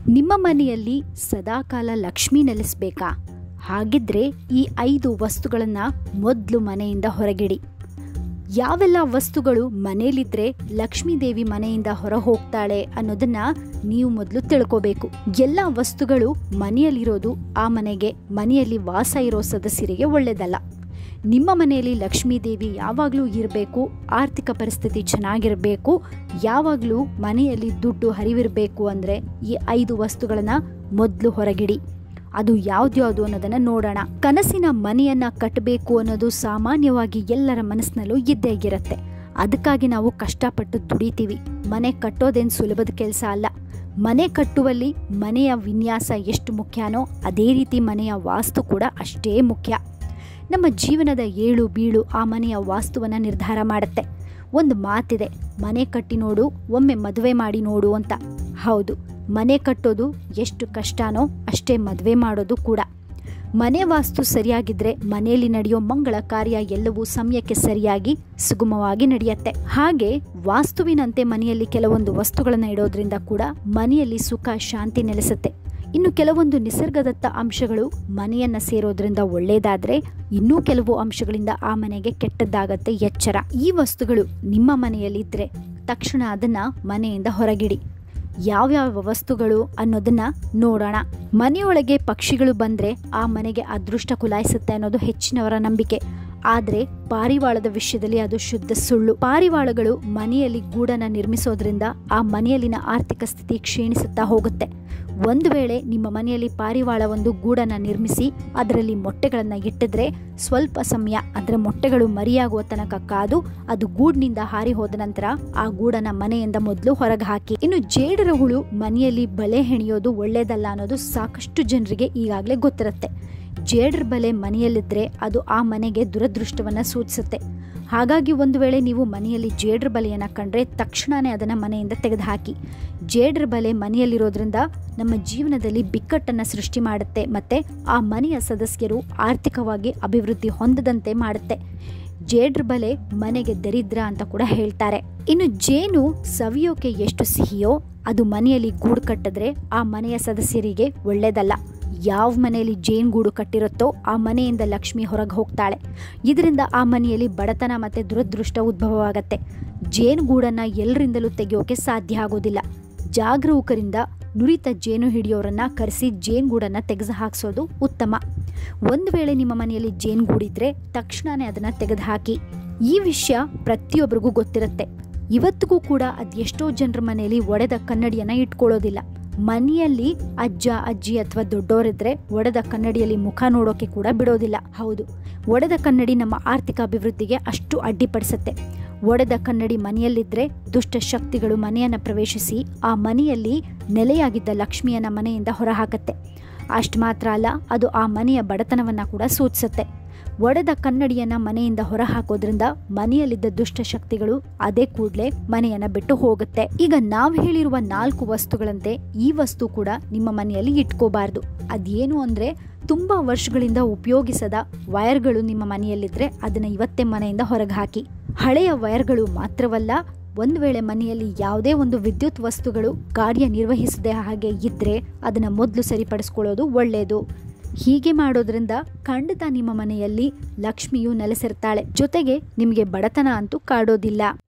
ನಿಮ್ಮ ಮನೆಯಲ್ಲಿ ಸದಾಕಾಲ ಲಕ್ಷ್ಮಿ ನೆಲೆಸಬೇಕಾ ಹಾಗಿದ್ರೆ ಈ ಐದು ವಸ್ತುಗಳನ್ನು ಮೊದಲು ಮನೆಯಿಂದ ಹೊರಗಿಡಿ ಯಾವೆಲ್ಲ ವಸ್ತುಗಳು ಮನೆಯಲ್ಲಿದ್ದರೆ ಲಕ್ಷ್ಮೀ ದೇವಿ ಮನೆಯಿಂದ ಹೊರ ಹೋಗ್ತಾಳೆ ಅನ್ನೋದನ್ನ ನೀವು ಮೊದಲು ತಿಳ್ಕೋಬೇಕು ಎಲ್ಲ ವಸ್ತುಗಳು ಮನೆಯಲ್ಲಿರೋದು ಆ ಮನೆಗೆ ಮನೆಯಲ್ಲಿ ವಾಸ ಇರೋ ಸದಸ್ಯರಿಗೆ ಒಳ್ಳೆಯದಲ್ಲ ನಿಮ್ಮ ಮನೆಯಲ್ಲಿ ಲಕ್ಷ್ಮೀ ದೇವಿ ಯಾವಾಗಲೂ ಇರಬೇಕು ಆರ್ಥಿಕ ಪರಿಸ್ಥಿತಿ ಚೆನ್ನಾಗಿರಬೇಕು ಯಾವಾಗಲೂ ಮನೆಯಲ್ಲಿ ದುಡ್ಡು ಹರಿವಿರಬೇಕು ಅಂದರೆ ಈ ಐದು ವಸ್ತುಗಳನ್ನು ಮೊದಲು ಹೊರಗಿಡಿ ಅದು ಯಾವ್ದ್ಯಾವುದು ಅನ್ನೋದನ್ನ ನೋಡೋಣ ಕನಸಿನ ಮನೆಯನ್ನ ಕಟ್ಟಬೇಕು ಅನ್ನೋದು ಸಾಮಾನ್ಯವಾಗಿ ಎಲ್ಲರ ಮನಸ್ಸಿನಲ್ಲೂ ಇದ್ದೇ ಇರುತ್ತೆ ಅದಕ್ಕಾಗಿ ನಾವು ಕಷ್ಟಪಟ್ಟು ದುಡಿತೀವಿ ಮನೆ ಕಟ್ಟೋದೇನು ಸುಲಭದ ಕೆಲಸ ಅಲ್ಲ ಮನೆ ಕಟ್ಟುವಲ್ಲಿ ಮನೆಯ ವಿನ್ಯಾಸ ಎಷ್ಟು ಮುಖ್ಯನೋ ಅದೇ ರೀತಿ ಮನೆಯ ವಾಸ್ತು ಕೂಡ ಅಷ್ಟೇ ಮುಖ್ಯ ನಮ್ಮ ಜೀವನದ ಏಳು ಬೀಳು ಆ ಮನೆಯ ವಾಸ್ತುವನ್ನು ನಿರ್ಧಾರ ಮಾಡುತ್ತೆ ಒಂದು ಮಾತಿದೆ ಮನೆ ಕಟ್ಟಿ ನೋಡು ಒಮ್ಮೆ ಮದುವೆ ಮಾಡಿ ನೋಡು ಅಂತ ಹೌದು ಮನೆ ಕಟ್ಟೋದು ಎಷ್ಟು ಕಷ್ಟನೋ ಅಷ್ಟೇ ಮದುವೆ ಮಾಡೋದು ಕೂಡ ಮನೆ ವಾಸ್ತು ಸರಿಯಾಗಿದ್ರೆ ಮನೆಯಲ್ಲಿ ನಡೆಯೋ ಮಂಗಳ ಕಾರ್ಯ ಎಲ್ಲವೂ ಸಮಯಕ್ಕೆ ಸರಿಯಾಗಿ ಸುಗಮವಾಗಿ ನಡೆಯುತ್ತೆ ಹಾಗೆ ವಾಸ್ತುವಿನಂತೆ ಮನೆಯಲ್ಲಿ ಕೆಲವೊಂದು ವಸ್ತುಗಳನ್ನು ಇಡೋದ್ರಿಂದ ಕೂಡ ಮನೆಯಲ್ಲಿ ಸುಖ ಶಾಂತಿ ನೆಲೆಸುತ್ತೆ ಇನ್ನು ಕೆಲವೊಂದು ನಿಸರ್ಗದತ್ತ ಅಂಶಗಳು ಮನೆಯನ್ನ ಸೇರೋದ್ರಿಂದ ಒಳ್ಳೇದಾದ್ರೆ ಇನ್ನೂ ಕೆಲವು ಅಂಶಗಳಿಂದ ಆ ಮನೆಗೆ ಕೆಟ್ಟದ್ದಾಗತ್ತೆ ಎಚ್ಚರ ಈ ವಸ್ತುಗಳು ನಿಮ್ಮ ಮನೆಯಲ್ಲಿದ್ದರೆ ತಕ್ಷಣ ಅದನ್ನ ಮನೆಯಿಂದ ಹೊರಗಿಡಿ ಯಾವ್ಯಾವ ವಸ್ತುಗಳು ಅನ್ನೋದನ್ನ ನೋಡೋಣ ಮನೆಯೊಳಗೆ ಪಕ್ಷಿಗಳು ಬಂದ್ರೆ ಆ ಮನೆಗೆ ಅದೃಷ್ಟ ಕುಲಾಯಿಸುತ್ತೆ ಅನ್ನೋದು ಹೆಚ್ಚಿನವರ ನಂಬಿಕೆ ಆದರೆ ಪಾರಿವಾಳದ ವಿಷಯದಲ್ಲಿ ಅದು ಶುದ್ಧ ಸುಳ್ಳು ಪಾರಿವಾಳಗಳು ಮನೆಯಲ್ಲಿ ಗೂಡನ್ನು ನಿರ್ಮಿಸೋದ್ರಿಂದ ಆ ಮನೆಯಲ್ಲಿನ ಆರ್ಥಿಕ ಸ್ಥಿತಿ ಕ್ಷೀಣಿಸುತ್ತಾ ಹೋಗುತ್ತೆ ಒಂದು ವೇಳೆ ನಿಮ್ಮ ಮನೆಯಲ್ಲಿ ಪಾರಿವಾಳ ಒಂದು ಗೂಡನ್ನು ನಿರ್ಮಿಸಿ ಅದರಲ್ಲಿ ಮೊಟ್ಟೆಗಳನ್ನು ಇಟ್ಟಿದ್ರೆ ಸ್ವಲ್ಪ ಸಮಯ ಅಂದರೆ ಮೊಟ್ಟೆಗಳು ಮರಿಯಾಗುವ ತನಕ ಕಾದು ಅದು ಗೂಡಿನಿಂದ ಹಾರಿ ಹೋದ ನಂತರ ಆ ಗೂಡನ್ನ ಮನೆಯಿಂದ ಮೊದಲು ಹೊರಗೆ ಹಾಕಿ ಇನ್ನು ಜೇಡರ ಹುಳು ಮನೆಯಲ್ಲಿ ಬಲೆ ಹೆಣಿಯೋದು ಒಳ್ಳೇದಲ್ಲ ಅನ್ನೋದು ಸಾಕಷ್ಟು ಜನರಿಗೆ ಈಗಾಗಲೇ ಗೊತ್ತಿರುತ್ತೆ ಜೇಡರ ಬಲೆ ಮನೆಯಲ್ಲಿದ್ದರೆ ಅದು ಆ ಮನೆಗೆ ದುರದೃಷ್ಟವನ್ನು ಸೂಚಿಸುತ್ತೆ ಹಾಗಾಗಿ ಒಂದು ವೇಳೆ ನೀವು ಮನೆಯಲ್ಲಿ ಜೇಡ್ರ ಬಲೆಯನ್ನು ಕಂಡ್ರೆ ತಕ್ಷಣವೇ ಅದನ್ನು ಮನೆಯಿಂದ ತೆಗೆದುಹಾಕಿ ಜೇಡ್ರ ಬಲೆ ಮನೆಯಲ್ಲಿರೋದ್ರಿಂದ ನಮ್ಮ ಜೀವನದಲ್ಲಿ ಬಿಕ್ಕಟ್ಟನ್ನು ಸೃಷ್ಟಿ ಮಾಡುತ್ತೆ ಮತ್ತು ಆ ಮನೆಯ ಸದಸ್ಯರು ಆರ್ಥಿಕವಾಗಿ ಅಭಿವೃದ್ಧಿ ಹೊಂದದಂತೆ ಮಾಡುತ್ತೆ ಜೇಡ್ರ ಬಲೆ ಮನೆಗೆ ದರಿದ್ರ ಅಂತ ಕೂಡ ಹೇಳ್ತಾರೆ ಇನ್ನು ಜೇನು ಸವಿಯೋಕೆ ಎಷ್ಟು ಸಿಹಿಯೋ ಅದು ಮನೆಯಲ್ಲಿ ಗೂಡು ಕಟ್ಟಿದ್ರೆ ಆ ಮನೆಯ ಸದಸ್ಯರಿಗೆ ಒಳ್ಳೆಯದಲ್ಲ ಯಾವ ಮನೆಯಲ್ಲಿ ಜೇನು ಗೂಡು ಕಟ್ಟಿರುತ್ತೋ ಆ ಮನೆಯಿಂದ ಲಕ್ಷ್ಮಿ ಹೊರಗೆ ಹೋಗ್ತಾಳೆ ಇದರಿಂದ ಆ ಮನೆಯಲ್ಲಿ ಬಡತನ ಮತ್ತು ದುರದೃಷ್ಟ ಉದ್ಭವವಾಗತ್ತೆ ಜೇನು ಗೂಡನ್ನು ಎಲ್ಲರಿಂದಲೂ ತೆಗೆಯೋಕೆ ಸಾಧ್ಯ ಆಗೋದಿಲ್ಲ ಜಾಗರೂಕರಿಂದ ನುರಿತ ಜೇನು ಹಿಡಿಯೋರನ್ನ ಕರೆಸಿ ಜೇನುಗೂಡನ್ನು ತೆಗೆದು ಹಾಕಿಸೋದು ಉತ್ತಮ ಒಂದು ವೇಳೆ ನಿಮ್ಮ ಮನೆಯಲ್ಲಿ ಜೇನುಗೂಡಿದ್ರೆ ತಕ್ಷಣವೇ ಅದನ್ನು ತೆಗೆದುಹಾಕಿ ಈ ವಿಷಯ ಪ್ರತಿಯೊಬ್ಬರಿಗೂ ಗೊತ್ತಿರುತ್ತೆ ಇವತ್ತಿಗೂ ಕೂಡ ಅದೆಷ್ಟೋ ಜನರ ಮನೆಯಲ್ಲಿ ಒಡೆದ ಕನ್ನಡಿಯನ್ನು ಇಟ್ಕೊಳ್ಳೋದಿಲ್ಲ ಮನೆಯಲ್ಲಿ ಅಜ್ಜ ಅಜ್ಜಿ ಅಥವಾ ದೊಡ್ಡವರಿದ್ರೆ ಒಡೆದ ಕನ್ನಡಿಯಲ್ಲಿ ಮುಖ ನೋಡೋಕೆ ಕೂಡ ಬಿಡೋದಿಲ್ಲ ಹೌದು ಒಡೆದ ಕನ್ನಡಿ ನಮ್ಮ ಆರ್ಥಿಕ ಅಭಿವೃದ್ಧಿಗೆ ಅಷ್ಟು ಅಡ್ಡಿಪಡಿಸುತ್ತೆ ಒಡೆದ ಕನ್ನಡಿ ಮನೆಯಲ್ಲಿದ್ದರೆ ದುಷ್ಟ ಶಕ್ತಿಗಳು ಮನೆಯನ್ನು ಪ್ರವೇಶಿಸಿ ಆ ಮನೆಯಲ್ಲಿ ನೆಲೆಯಾಗಿದ್ದ ಲಕ್ಷ್ಮಿಯನ್ನ ಮನೆಯಿಂದ ಹೊರಹಾಕತ್ತೆ ಅಷ್ಟು ಮಾತ್ರ ಅಲ್ಲ ಅದು ಆ ಮನೆಯ ಬಡತನವನ್ನು ಕೂಡ ಸೂಚಿಸುತ್ತೆ ಒಡೆದ ಕನ್ನಡಿಯನ್ನ ಮನೆಯಿಂದ ಹೊರ ಹಾಕೋದ್ರಿಂದ ಮನೆಯಲ್ಲಿದ್ದ ದುಷ್ಟ ಶಕ್ತಿಗಳು ಅದೇ ಕೂಡಲೇ ಮನೆಯನ್ನ ಬಿಟ್ಟು ಹೋಗುತ್ತೆ ಈಗ ನಾವು ಹೇಳಿರುವ ನಾಲ್ಕು ವಸ್ತುಗಳಂತೆ ಈ ವಸ್ತು ಕೂಡ ನಿಮ್ಮ ಮನೆಯಲ್ಲಿ ಇಟ್ಕೋಬಾರ್ದು ಅದೇನು ಅಂದ್ರೆ ತುಂಬಾ ವರ್ಷಗಳಿಂದ ಉಪಯೋಗಿಸದ ವೈರ್ಗಳು ನಿಮ್ಮ ಮನೆಯಲ್ಲಿದ್ರೆ ಅದನ್ನ ಇವತ್ತೇ ಮನೆಯಿಂದ ಹೊರಗೆ ಹಾಕಿ ಹಳೆಯ ವೈರ್ಗಳು ಮಾತ್ರವಲ್ಲ ಒಂದು ವೇಳೆ ಮನೆಯಲ್ಲಿ ಯಾವುದೇ ಒಂದು ವಿದ್ಯುತ್ ವಸ್ತುಗಳು ಕಾರ್ಯನಿರ್ವಹಿಸದೆ ಹಾಗೆ ಇದ್ರೆ ಅದನ್ನ ಮೊದಲು ಸರಿಪಡಿಸ್ಕೊಳ್ಳೋದು ಒಳ್ಳೆಯದು ಹೀಗೆ ಮಾಡೋದ್ರಿಂದ ಖಂಡಿತ ನಿಮ್ಮ ಮನೆಯಲ್ಲಿ ಲಕ್ಷ್ಮಿಯು ನೆಲೆಸಿರ್ತಾಳೆ ಜೊತೆಗೆ ನಿಮಗೆ ಬಡತನ ಅಂತೂ ಕಾಡೋದಿಲ್ಲ